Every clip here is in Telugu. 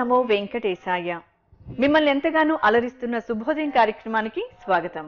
నమో వెంకటేశాయ మిమ్మల్ని ఎంతగానో అలరిస్తున్న శుభోదయం కార్యక్రమానికి స్వాగతం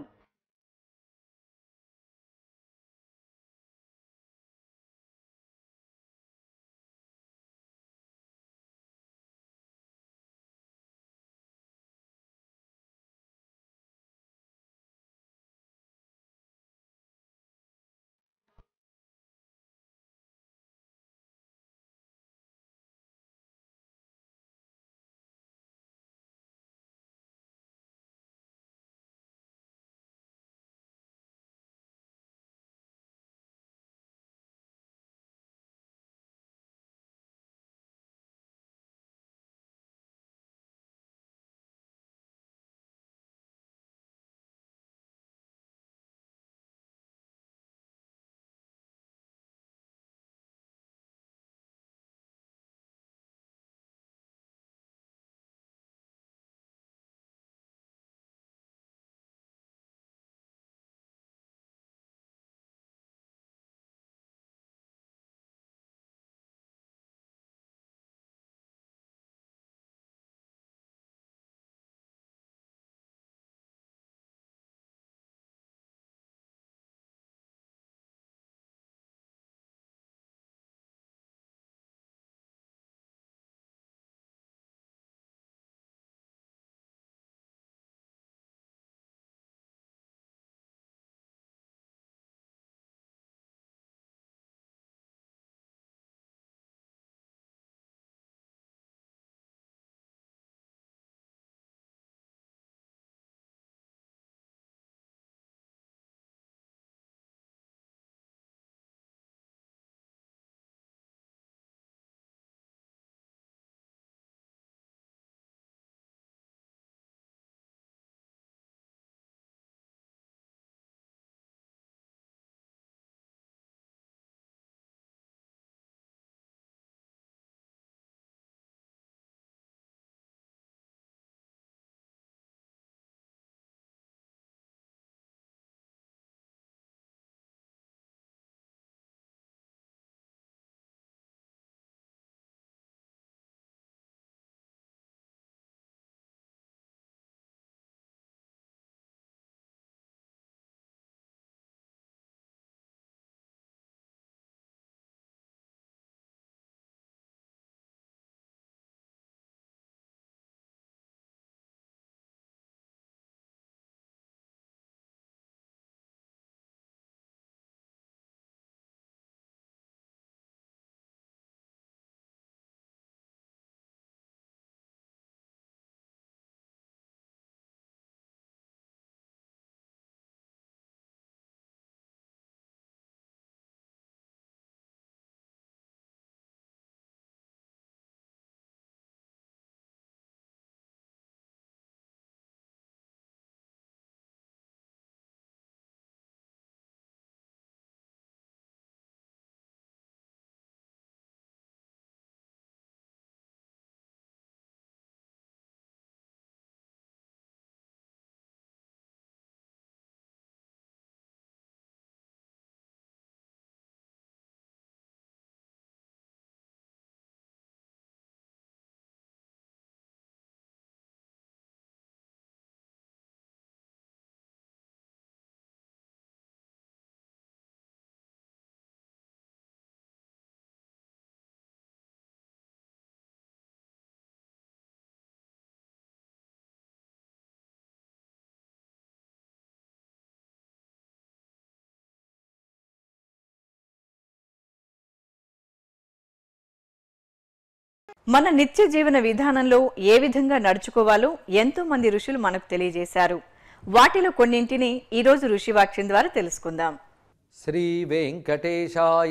మన నిత్య జీవన విధానంలో ఏ విధంగా నడుచుకోవాలో ఎంతో మంది ఋషులు మనకు తెలియజేశారు వాటిలో కొన్నింటిని ఈరోజు ఋషివాక్యం ద్వారా తెలుసుకుందాం శ్రీ వెంకటేశాయ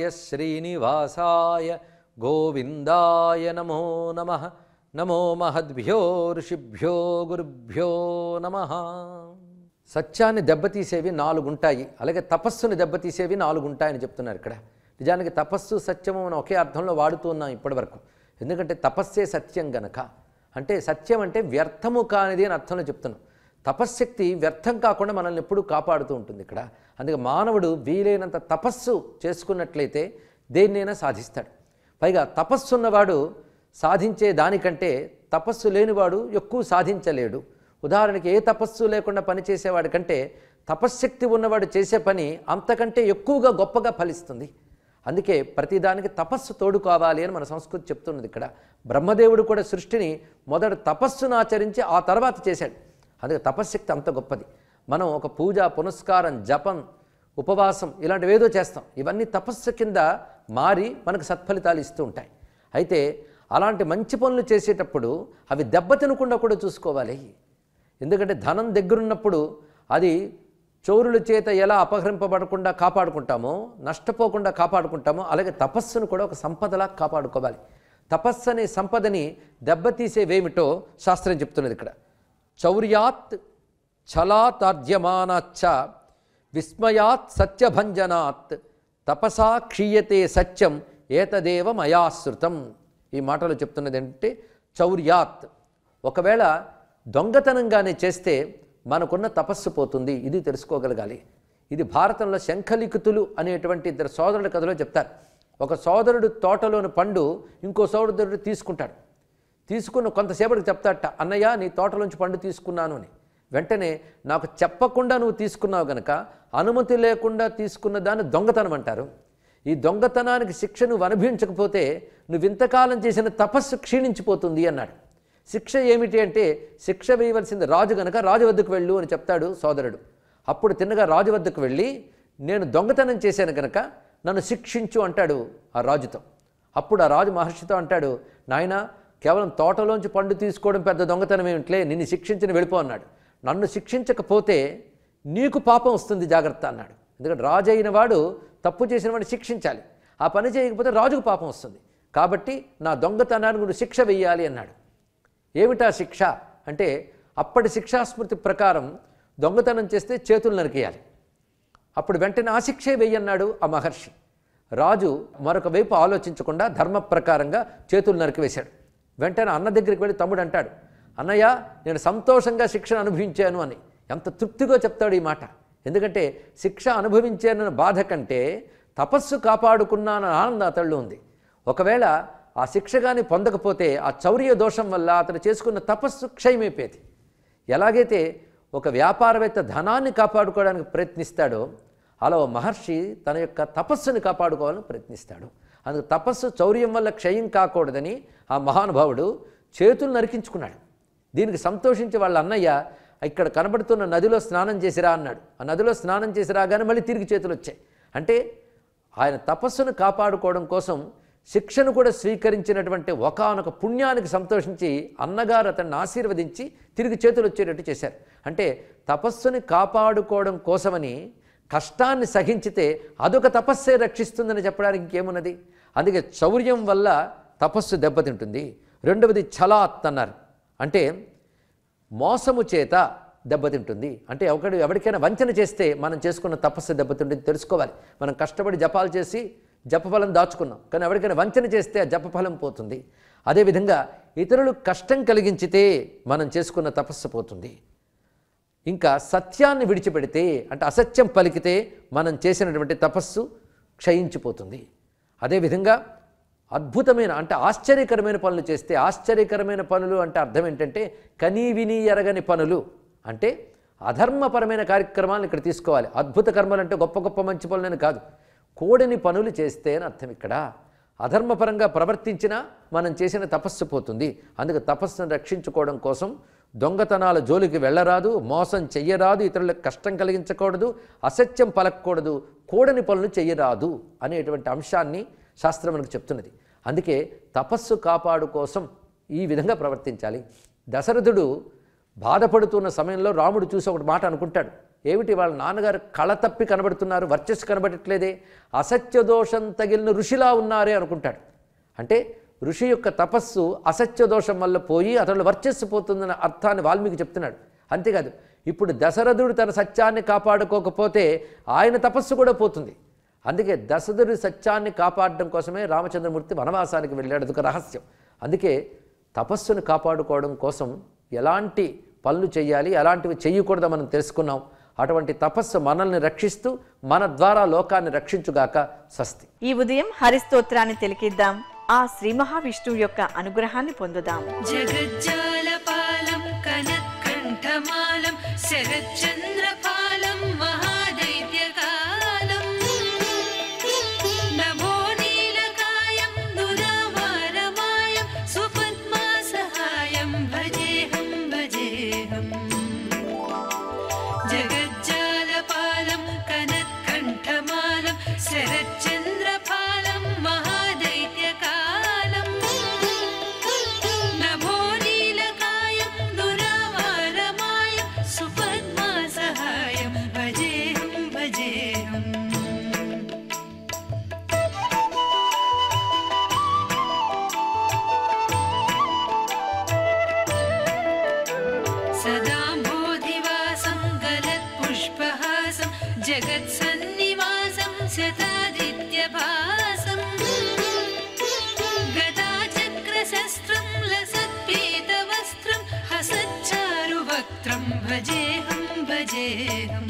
శ్రీనివాసాయ గోవిందాయ నమో నమ నమో మహద్భ్యో ఋషిభ్యో గురుభ్యో నమ సత్యాన్ని దెబ్బతీసేవి నాలుగు ఉంటాయి అలాగే తపస్సుని దెబ్బతీసేవి నాలుగు ఉంటాయని చెప్తున్నారు ఇక్కడ నిజానికి తపస్సు సత్యము మనం ఒకే అర్థంలో వాడుతూ ఉన్నాం ఇప్పటివరకు ఎందుకంటే తపస్సే సత్యం గనక అంటే సత్యం అంటే వ్యర్థము కానిది అని అర్థంలో చెప్తున్నాం తపశ్శక్తి వ్యర్థం కాకుండా మనల్ని ఎప్పుడూ కాపాడుతూ ఉంటుంది ఇక్కడ అందుకే మానవుడు వీలైనంత తపస్సు చేసుకున్నట్లయితే దేన్నైనా సాధిస్తాడు పైగా తపస్సు ఉన్నవాడు సాధించే దానికంటే తపస్సు లేనివాడు ఎక్కువ సాధించలేడు ఉదాహరణకి ఏ తపస్సు లేకుండా పని చేసేవాడి కంటే తపశ్శక్తి ఉన్నవాడు చేసే పని అంతకంటే ఎక్కువగా గొప్పగా ఫలిస్తుంది అందుకే ప్రతిదానికి తపస్సు తోడు కావాలి అని మన సంస్కృతి చెప్తున్నది ఇక్కడ బ్రహ్మదేవుడు కూడా సృష్టిని మొదట తపస్సును ఆచరించి ఆ తర్వాత చేశాడు అందుకే తపశ్శక్తి అంత గొప్పది మనం ఒక పూజ పునస్కారం జపం ఉపవాసం ఇలాంటివి ఏదో చేస్తాం ఇవన్నీ తపస్సు కింద మారి మనకు సత్ఫలితాలు ఇస్తూ ఉంటాయి అయితే అలాంటి మంచి పనులు చేసేటప్పుడు అవి దెబ్బతినకుండా కూడా చూసుకోవాలి ఎందుకంటే ధనం దగ్గరున్నప్పుడు అది చోరుల చేత ఎలా అపహరింపబడకుండా కాపాడుకుంటామో నష్టపోకుండా కాపాడుకుంటామో అలాగే తపస్సును కూడా ఒక సంపదలా కాపాడుకోవాలి తపస్సు అనే సంపదని దెబ్బతీసేవేమిటో శాస్త్రం చెప్తున్నది ఇక్కడ చౌర్యాత్ ఛలాతార్జ్యమానాచ్చ విస్మయాత్ సత్యభంజనాత్ తపసా క్షీయతే సత్యం ఏతదేవ మయాశ్రుతం ఈ మాటలు చెప్తున్నది ఏంటంటే చౌర్యాత్ ఒకవేళ దొంగతనంగానే చేస్తే మనకున్న తపస్సు పోతుంది ఇది తెలుసుకోగలగాలి ఇది భారతంలో శంఖలిఖితులు అనేటువంటి ఇద్దరు సోదరుల కథలో చెప్తారు ఒక సోదరుడు తోటలోని పండు ఇంకో సోదరుడు తీసుకుంటాడు తీసుకున్న కొంతసేపటికి చెప్తాట అన్నయ్య నీ తోటలోంచి పండు తీసుకున్నాను అని వెంటనే నాకు చెప్పకుండా నువ్వు తీసుకున్నావు గనక అనుమతి లేకుండా తీసుకున్న దాన్ని దొంగతనం అంటారు ఈ దొంగతనానికి శిక్ష నువ్వు అనుభవించకపోతే నువ్వు ఇంతకాలం చేసిన తపస్సు క్షీణించిపోతుంది అన్నాడు శిక్ష ఏమిటి అంటే శిక్ష వేయవలసింది రాజు గనక రాజు వద్దకు వెళ్ళు అని చెప్తాడు సోదరుడు అప్పుడు తిన్నగా రాజు వద్దకు వెళ్ళి నేను దొంగతనం చేశాను గనక నన్ను శిక్షించు అంటాడు ఆ రాజుతో అప్పుడు ఆ రాజు మహర్షితో అంటాడు నాయనా కేవలం తోటలోంచి పండు తీసుకోవడం పెద్ద దొంగతనం ఏమిట్లే నిన్ను శిక్షించిన వెళ్ళిపో అన్నాడు నన్ను శిక్షించకపోతే నీకు పాపం వస్తుంది జాగ్రత్త అన్నాడు ఎందుకంటే రాజు అయిన వాడు తప్పు చేసిన వాడిని శిక్షించాలి ఆ పని చేయకపోతే రాజుకు పాపం వస్తుంది కాబట్టి నా దొంగతనానికి నువ్వు శిక్ష వెయ్యాలి అన్నాడు ఏమిటా శిక్ష అంటే అప్పటి శిక్షాస్మృతి ప్రకారం దొంగతనం చేస్తే చేతులు నరికేయాలి అప్పుడు వెంటనే ఆ శిక్షే వెయ్యన్నాడు ఆ మహర్షి రాజు మరొక వైపు ఆలోచించకుండా ధర్మ ప్రకారంగా చేతులు నరికివేశాడు వెంటనే అన్న దగ్గరికి వెళ్ళి తమ్ముడు అంటాడు అన్నయ్య నేను సంతోషంగా శిక్షను అనుభవించాను అని ఎంత తృప్తిగా చెప్తాడు ఈ మాట ఎందుకంటే శిక్ష అనుభవించానన్న బాధ కంటే తపస్సు కాపాడుకున్నానన్న ఆనందం అతళ్ళు ఉంది ఒకవేళ ఆ శిక్ష కానీ పొందకపోతే ఆ చౌర్య దోషం వల్ల అతను చేసుకున్న తపస్సు క్షయమైపోయేది ఎలాగైతే ఒక వ్యాపారవేత్త ధనాన్ని కాపాడుకోవడానికి ప్రయత్నిస్తాడో అలా ఓ మహర్షి తన యొక్క తపస్సుని కాపాడుకోవాలని ప్రయత్నిస్తాడు అందుకు తపస్సు చౌర్యం వల్ల క్షయం కాకూడదని ఆ మహానుభావుడు చేతులు నరికించుకున్నాడు దీనికి సంతోషించి వాళ్ళ అన్నయ్య ఇక్కడ కనబడుతున్న నదిలో స్నానం చేసిరా అన్నాడు ఆ నదిలో స్నానం చేసి రాగానే మళ్ళీ తిరిగి చేతులు వచ్చాయి అంటే ఆయన తపస్సును కాపాడుకోవడం కోసం శిక్షను కూడా స్వీకరించినటువంటి ఒకానొక పుణ్యానికి సంతోషించి అన్నగారు అతన్ని ఆశీర్వదించి తిరిగి చేతులు వచ్చేటట్టు చేశారు అంటే తపస్సుని కాపాడుకోవడం కోసమని కష్టాన్ని సహించితే అదొక తపస్సే రక్షిస్తుందని చెప్పడానికి ఇంకేమున్నది అందుకే చౌర్యం వల్ల తపస్సు దెబ్బతింటుంది రెండవది ఛలాత్ అన్నారు అంటే మోసము చేత దెబ్బతింటుంది అంటే ఒకడు ఎవరికైనా వంచన చేస్తే మనం చేసుకున్న తపస్సు దెబ్బతింటుంది తెలుసుకోవాలి మనం కష్టపడి జపాలు చేసి జపఫలం దాచుకున్నాం కానీ ఎవరికైనా వంచన చేస్తే ఆ జపఫలం పోతుంది అదేవిధంగా ఇతరులు కష్టం కలిగించితే మనం చేసుకున్న తపస్సు పోతుంది ఇంకా సత్యాన్ని విడిచిపెడితే అంటే అసత్యం పలికితే మనం చేసినటువంటి తపస్సు క్షయించిపోతుంది అదేవిధంగా అద్భుతమైన అంటే ఆశ్చర్యకరమైన పనులు చేస్తే ఆశ్చర్యకరమైన పనులు అంటే అర్థం ఏంటంటే కనీ విని ఎరగని పనులు అంటే అధర్మపరమైన కార్యక్రమాలను ఇక్కడ తీసుకోవాలి అద్భుత కర్మలు అంటే గొప్ప గొప్ప మంచి పనులని కాదు కూడని పనులు చేస్తే అని అర్థం ఇక్కడ అధర్మపరంగా ప్రవర్తించినా మనం చేసిన తపస్సు పోతుంది అందుకే తపస్సును రక్షించుకోవడం కోసం దొంగతనాల జోలికి వెళ్ళరాదు మోసం చెయ్యరాదు ఇతరులకు కష్టం కలిగించకూడదు అసత్యం పలకూడదు కూడని పనులు చెయ్యరాదు అనేటువంటి అంశాన్ని శాస్త్రం మనకు చెప్తున్నది అందుకే తపస్సు కాపాడు కోసం ఈ విధంగా ప్రవర్తించాలి దశరథుడు బాధపడుతున్న సమయంలో రాముడు చూసి ఒకటి మాట అనుకుంటాడు ఏమిటి వాళ్ళ నాన్నగారు కళ తప్పి కనబడుతున్నారు వర్చస్సు కనబడట్లేదే అసత్య దోషం తగిలిన ఋషిలా ఉన్నారే అనుకుంటాడు అంటే ఋషి యొక్క తపస్సు అసత్య దోషం వల్ల పోయి అతను వర్చస్సు పోతుందన్న అర్థాన్ని వాల్మీకి చెప్తున్నాడు అంతేకాదు ఇప్పుడు దశరథుడు తన సత్యాన్ని కాపాడుకోకపోతే ఆయన తపస్సు కూడా పోతుంది అందుకే దశరథుడి సత్యాన్ని కాపాడడం కోసమే రామచంద్రమూర్తి వనవాసానికి వెళ్ళాడు అదొక రహస్యం అందుకే తపస్సును కాపాడుకోవడం కోసం ఎలాంటి పనులు చేయాలి ఎలాంటివి చేయకూడదో మనం తెలుసుకున్నాం అటువంటి తపస్సు మనల్ని రక్షిస్తూ మన ద్వారా లోకాన్ని రక్షించుగాక స్వస్తి ఈ ఉదయం హరిస్తోత్రాన్ని తిలకిద్దాం ఆ శ్రీ మహావిష్ణువు యొక్క అనుగ్రహాన్ని పొందుదాం जगज्जालपालं कनत्कण्ठमालं शरच्चन्द्रपालं महादैत्यकालम् नभो नीलकायं दुरावारमायं सुपद्मासहायं भजेऽहं भजेऽहम् जगज्जालपालं कनत्कण्ठमालं शरच्चन्द्रपालं महादैत्यकालम् नभो नीलकायं दुरावारमायं सुपद्मासहायं भजेऽहं भजेऽहम् सदाम्भोधिवासं गलत्पुष्पहासं जगत्सन्निवासं शतादित्यभासम् गदाचक्रशस्त्रं लसत्पीतवस्त्रं हसच्चारुवक्त्रं भजेऽहं भजेऽहम्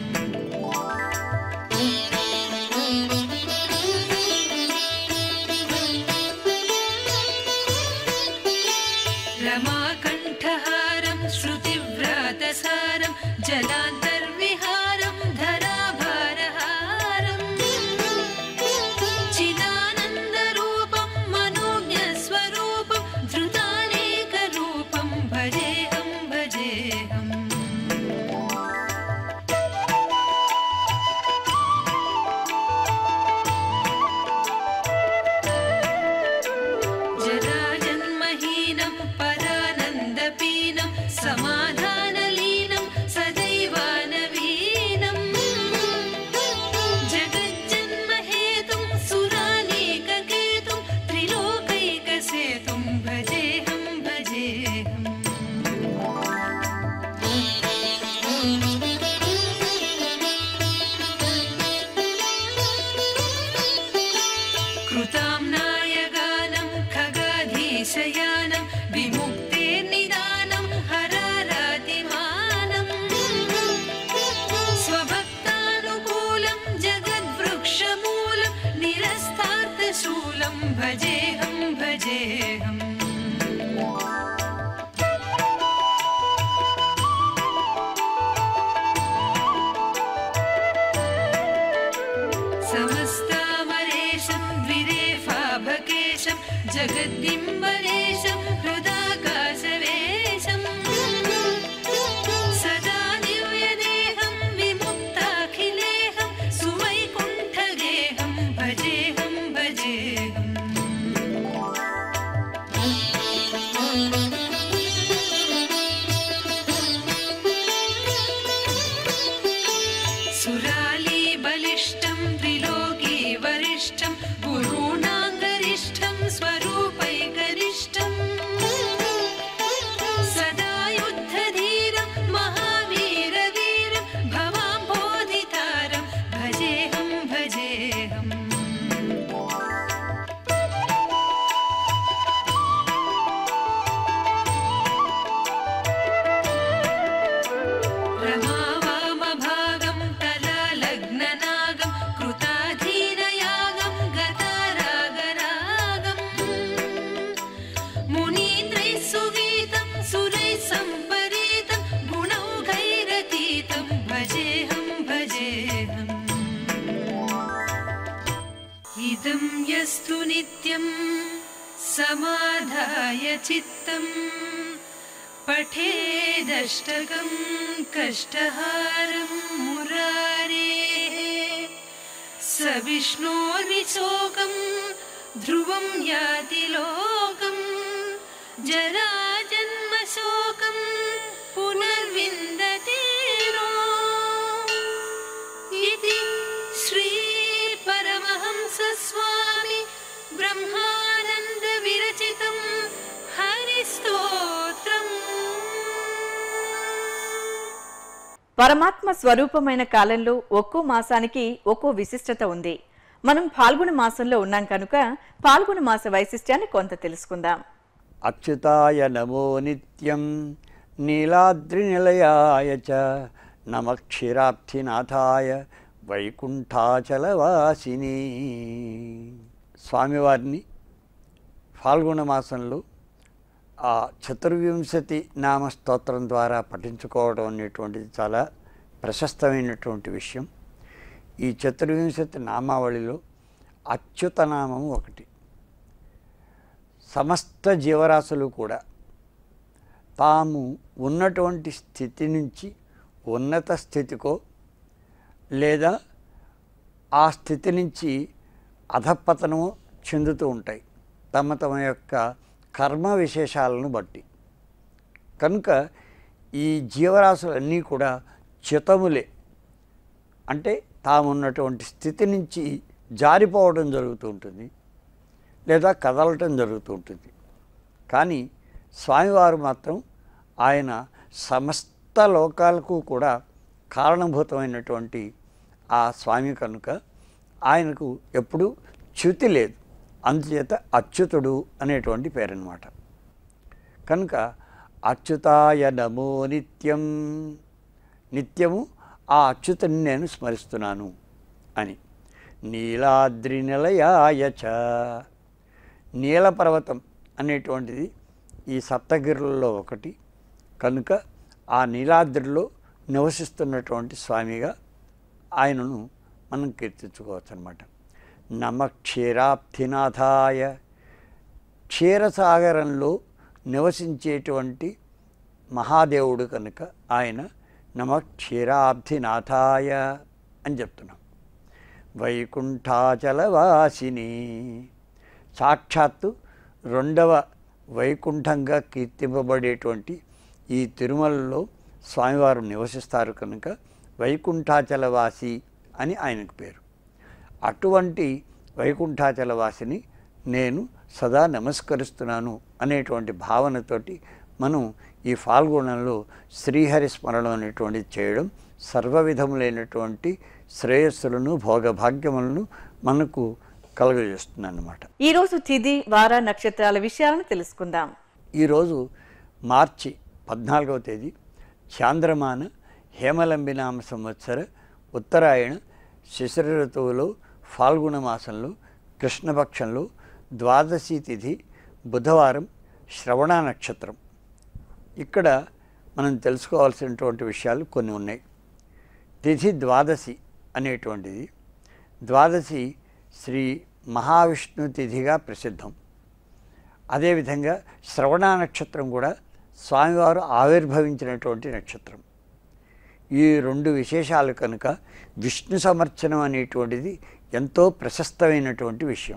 रमाकण्ठहारं श्रुतिव्रातसारं जलान्तर्विहारं धराभारहारम् चिदानन्दरूपं मनोज्ञस्वरूपं धृतानेकरूपं भजेऽहं भजेऽहम् जराजन्महीनं परानन्दपीनं समाधानलीनं सदैवानवीनम् जगज्जन्महेतुं सुरानेककेतुं त्रिलोकैकसेतुं भजेऽहं भजेऽहम् कृताम्नायगानं खगाधीशयानं विमुक्तेर्निदानं हरारातिमानम् स्वभक्तानुकूलं जगद्वृक्षमूलं निरस्तार्थशूलं भजेऽहं भजेऽहम् समस्तामरेशं द्विरेफाभकेशं जगद्दिम्बरेशं हृदाकाशवेशम् सदा दिव्यदेहं विमुक्ताखिलेहं सुवैकुण्ठगेहं भजेऽहं भजेऽहम् सुरालीबलिष्ठं त्रिलोकी वरिष्ठं गुरूणाङ्गरिष्ठं स्वरूपैकरिष्ठम् सदा युद्धधीरं महावीरवीरं भवाम्बोधितारं भजेऽहं भजेऽहम् रमावामभागं कलालग्ननागं कृताधीनयागं गतारागरागम् मुनीन्द्रैः सुगीतं सुरैः सम्परीतं गुणौघैरतीतं भजेऽहं भजेऽहम् इदं यस्तु नित्यं समाधाय चित्तम् पठेदष्टकं कष्टहारं मुरारेः स विष्णोर्विशोकं ध्रुवं याति लोकं जराजन्मशोकं पुनर्विन्दते नो इति श्रीपरमहंसस्वामि ब्रह्मानन्दविरचितं हरिस्तोत्रम् పరమాత్మ స్వరూపమైన కాలంలో ఒక్కో మాసానికి ఒక్కో విశిష్టత ఉంది మనం పాల్గొన మాసంలో ఉన్నాం కనుక పాల్గొన మాస వైశిష్ట్యాన్ని కొంత తెలుసుకుందాం అచ్యుతాయ నమో నిత్యం నీలాద్రినిలయాయ చ నమ క్షీరాబ్ధినాథాయ వైకుంఠాచలవాసిని స్వామివారిని ఫాల్గుణ మాసంలో ఆ చతుర్వింశతి నామ స్తోత్రం ద్వారా పఠించుకోవడం అనేటువంటిది చాలా ప్రశస్తమైనటువంటి విషయం ఈ చతుర్వింశతి నామావళిలో అచ్యుతనామం ఒకటి సమస్త జీవరాశులు కూడా తాము ఉన్నటువంటి స్థితి నుంచి ఉన్నత స్థితికో లేదా ఆ స్థితి నుంచి అధపతనము చెందుతూ ఉంటాయి తమ తమ యొక్క కర్మ విశేషాలను బట్టి కనుక ఈ జీవరాశులన్నీ కూడా చితములే అంటే తామున్నటువంటి స్థితి నుంచి జారిపోవడం జరుగుతూ ఉంటుంది లేదా కదలటం జరుగుతూ ఉంటుంది కానీ స్వామివారు మాత్రం ఆయన సమస్త లోకాలకు కూడా కారణభూతమైనటువంటి ఆ స్వామి కనుక ఆయనకు ఎప్పుడూ చ్యుతి లేదు అందుచేత అచ్యుతుడు అనేటువంటి పేరనమాట కనుక అచ్యుతాయ నమో నిత్యం నిత్యము ఆ అచ్యుతుని నేను స్మరిస్తున్నాను అని నీలాద్రి నిలయాయ చ నీలపర్వతం అనేటువంటిది ఈ సప్తగిరులలో ఒకటి కనుక ఆ నీలాద్రిలో నివసిస్తున్నటువంటి స్వామిగా ఆయనను మనం కీర్తించుకోవచ్చు అనమాట నమ క్షీరాబ్ధినాథాయ క్షీరసాగరంలో నివసించేటువంటి మహాదేవుడు కనుక ఆయన నమ క్షీరాబ్ధినాథాయ అని చెప్తున్నాం వైకుంఠాచలవాసిని సాక్షాత్తు రెండవ వైకుంఠంగా కీర్తింపబడేటువంటి ఈ తిరుమలలో స్వామివారు నివసిస్తారు కనుక వైకుంఠాచలవాసి అని ఆయనకు పేరు అటువంటి వైకుంఠాచలవాసిని నేను సదా నమస్కరిస్తున్నాను అనేటువంటి భావనతోటి మనం ఈ ఫాల్గుణంలో శ్రీహరి స్మరణం అనేటువంటిది చేయడం సర్వవిధములైనటువంటి శ్రేయస్సులను భోగభాగ్యములను మనకు కలుగజేస్తుంది అన్నమాట ఈరోజు తిథి వార నక్షత్రాల విషయాలను తెలుసుకుందాం ఈరోజు మార్చి పద్నాలుగవ తేదీ చాంద్రమాన హేమలంబినామ సంవత్సర ఉత్తరాయణ శిశిర ఋతువులో ఫాల్గుణ మాసంలో కృష్ణపక్షంలో ద్వాదశి తిథి బుధవారం శ్రవణ నక్షత్రం ఇక్కడ మనం తెలుసుకోవాల్సినటువంటి విషయాలు కొన్ని ఉన్నాయి తిథి ద్వాదశి అనేటువంటిది ద్వాదశి శ్రీ మహావిష్ణు తిథిగా ప్రసిద్ధం అదేవిధంగా శ్రవణ నక్షత్రం కూడా స్వామివారు ఆవిర్భవించినటువంటి నక్షత్రం ఈ రెండు విశేషాలు కనుక విష్ణు సమర్చనం అనేటువంటిది ఎంతో ప్రశస్తమైనటువంటి విషయం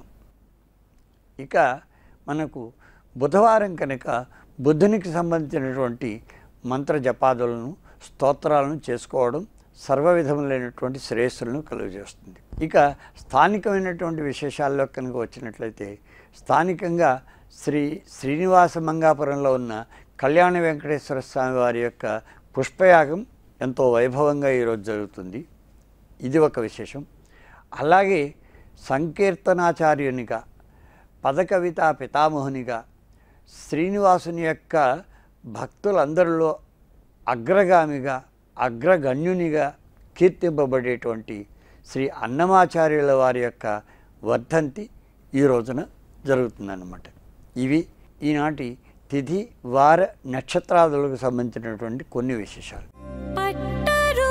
ఇక మనకు బుధవారం కనుక బుద్ధునికి సంబంధించినటువంటి మంత్ర జపాదులను స్తోత్రాలను చేసుకోవడం సర్వవిధములైనటువంటి శ్రేయస్సులను కలుగజేస్తుంది ఇక స్థానికమైనటువంటి విశేషాల్లో కనుక వచ్చినట్లయితే స్థానికంగా శ్రీ శ్రీనివాస మంగాపురంలో ఉన్న కళ్యాణ వెంకటేశ్వర స్వామి వారి యొక్క పుష్పయాగం ఎంతో వైభవంగా ఈరోజు జరుగుతుంది ఇది ఒక విశేషం అలాగే సంకీర్తనాచార్యునిగా పదకవిత పితామహునిగా శ్రీనివాసుని యొక్క భక్తులందరిలో అగ్రగామిగా అగ్రగణ్యునిగా కీర్తింపబడేటువంటి శ్రీ అన్నమాచార్యుల వారి యొక్క వర్ధంతి ఈ రోజున జరుగుతుందన్నమాట ఇవి ఈనాటి తిథి వార నక్షత్రాదులకు సంబంధించినటువంటి కొన్ని విశేషాలు పట్టరు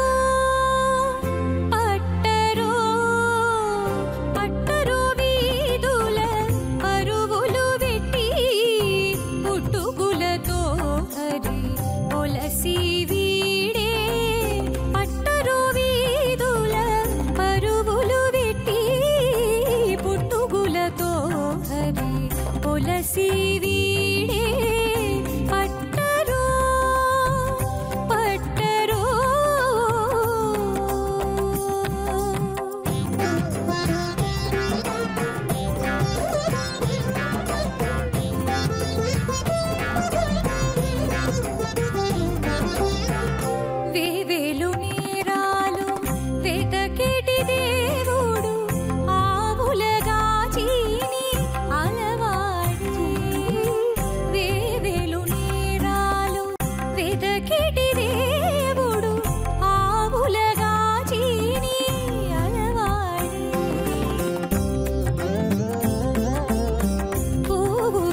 పట్టరు పట్టరు వీధుల పరువులు వెట్టి పుట్టుగులతో హరి పొలసి వీడే పట్టరు వీధుల పరువులు వెట్టి పుట్టుగులతో హరి పొలసి వీడే పట్టరు పట్టరు వేవేలు నేరాలు వెతకిటి దేవుడు ఆవులగా చీని అలవాడి వేవేలు నేరాలు వెతకిటి దేవుడు ఆవులగా చీని అలవాడి పువ్వు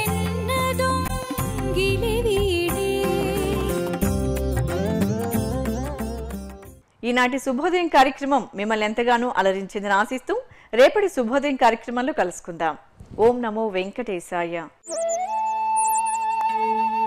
వెన్నదొంగిలి వీడే ఈనాటి శుభోదయం కార్యక్రమం మిమ్మల్ని ఎంతగానో అలరించిందని ఆశిస్తూ రేపటి శుభోదయం కార్యక్రమంలో కలుసుకుందాం ఓం నమో వెంకటేశాయ